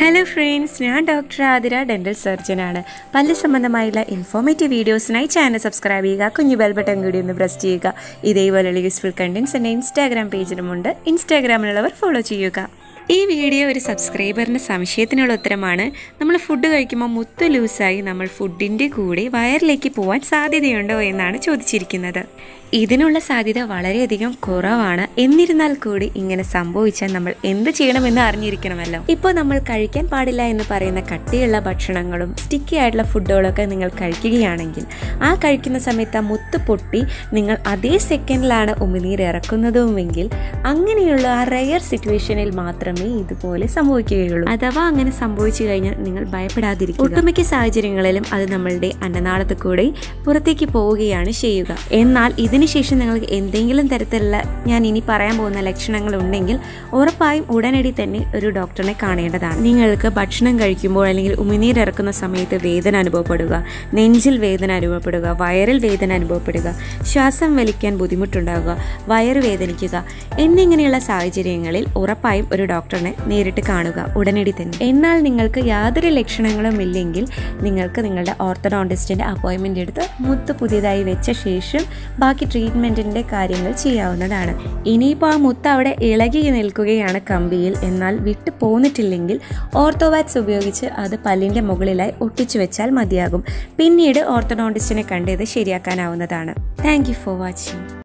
hello friends ഞാൻ doctor Athira dental സർജനാണ് പല്ല് സംബന്ധമായുള്ള ഇൻഫോർമേറ്റീവ് വീഡിയോസിനായി ചാനൽ സബ്സ്ക്രൈബ് ചെയ്യുക കുഞ്ഞു ബെൽ ബട്ടൺ കൂടി ഒന്ന് പ്രസ് ചെയ്യുക ഇതേപോലെയുള്ള യൂസ്ഫുൾ കണ്ടൻസ് എൻ്റെ ഇൻസ്റ്റാഗ്രാം പേജിലുമുണ്ട് ഇൻസ്റ്റാഗ്രാമിലുള്ളവർ ഫോളോ ചെയ്യുക ഈ വീഡിയോ ഒരു സബ്സ്ക്രൈബറിൻ്റെ സംശയത്തിനുള്ള ഉത്തരമാണ് നമ്മൾ ഫുഡ് കഴിക്കുമ്പോൾ മുത്ത് ലൂസായി നമ്മൾ ഫുഡിൻ്റെ കൂടെ വയറിലേക്ക് പോകാൻ സാധ്യതയുണ്ടോ എന്നാണ് ചോദിച്ചിരിക്കുന്നത് ഇതിനുള്ള സാധ്യത വളരെയധികം കുറവാണ് എന്നിരുന്നാൽ കൂടി ഇങ്ങനെ സംഭവിച്ചാൽ നമ്മൾ എന്ത് ചെയ്യണമെന്ന് അറിഞ്ഞിരിക്കണമല്ലോ ഇപ്പോൾ നമ്മൾ കഴിക്കാൻ പാടില്ല എന്ന് പറയുന്ന കട്ടിയുള്ള ഭക്ഷണങ്ങളും സ്റ്റിക്കി ആയിട്ടുള്ള ഫുഡുകളൊക്കെ നിങ്ങൾ കഴിക്കുകയാണെങ്കിൽ ആ കഴിക്കുന്ന സമയത്ത് ആ മുത്ത് പൊട്ടി നിങ്ങൾ അതേ സെക്കൻഡിലാണ് ഉമിനീർ ഇറക്കുന്നതുമെങ്കിൽ അങ്ങനെയുള്ള ആ റയർ സിറ്റുവേഷനിൽ മാത്രമേ ഇതുപോലെ സംഭവിക്കുകയുള്ളൂ അഥവാ അങ്ങനെ സംഭവിച്ചു കഴിഞ്ഞാൽ നിങ്ങൾ ഭയപ്പെടാതിരിക്കുക ഒട്ടുമിക്ക സാഹചര്യങ്ങളിലും അത് നമ്മളുടെ അന്നനാളത്ത് കൂടെ പുറത്തേക്ക് പോവുകയാണ് ചെയ്യുക എന്നാൽ ഇതിനുശേഷം നിങ്ങൾക്ക് എന്തെങ്കിലും തരത്തിലുള്ള ഞാൻ ഇനി പറയാൻ പോകുന്ന ലക്ഷണങ്ങൾ ഉണ്ടെങ്കിൽ ഉറപ്പായും ഉടനടി തന്നെ ഒരു ഡോക്ടറിനെ കാണേണ്ടതാണ് നിങ്ങൾക്ക് ഭക്ഷണം കഴിക്കുമ്പോൾ അല്ലെങ്കിൽ ഉമിനീർ ഇറക്കുന്ന സമയത്ത് വേദന അനുഭവപ്പെടുക നെഞ്ചിൽ വേദന അനുഭവപ്പെടുക വയറിൽ വേദന അനുഭവപ്പെടുക ശ്വാസം വലിക്കാൻ ബുദ്ധിമുട്ടുണ്ടാകുക വയറ് വേദനിക്കുക എന്നിങ്ങനെയുള്ള സാഹചര്യങ്ങളിൽ ഉറപ്പായും ഒരു ഡോക്ടറിനെ നേരിട്ട് കാണുക ഉടനടി തന്നെ എന്നാൽ നിങ്ങൾക്ക് യാതൊരു ലക്ഷണങ്ങളും ഇല്ലെങ്കിൽ നിങ്ങൾക്ക് നിങ്ങളുടെ ഓർത്തഡോണ്ടിസ്റ്റിൻ്റെ അപ്പോയിൻമെൻ്റ് എടുത്ത് മുത്ത് പുതിയതായി വെച്ച ശേഷം ബാക്കി ട്രീറ്റ്മെൻറ്റിൻ്റെ കാര്യങ്ങൾ ചെയ്യാവുന്നതാണ് ഇനിയിപ്പോൾ ആ മുത്ത് അവിടെ ഇളകി നിൽക്കുകയാണ് കമ്പിയിൽ എന്നാൽ വിട്ടു പോന്നിട്ടില്ലെങ്കിൽ ഓർത്തോവാക്സ് ഉപയോഗിച്ച് അത് പല്ലിൻ്റെ മുകളിലായി ഒട്ടിച്ചു വെച്ചാൽ മതിയാകും പിന്നീട് ഓർത്തഡോണ്ടിസ്റ്റിനെ കണ്ട് ഇത് ശരിയാക്കാനാവുന്നതാണ് താങ്ക് യു ഫോർ വാച്ചിങ്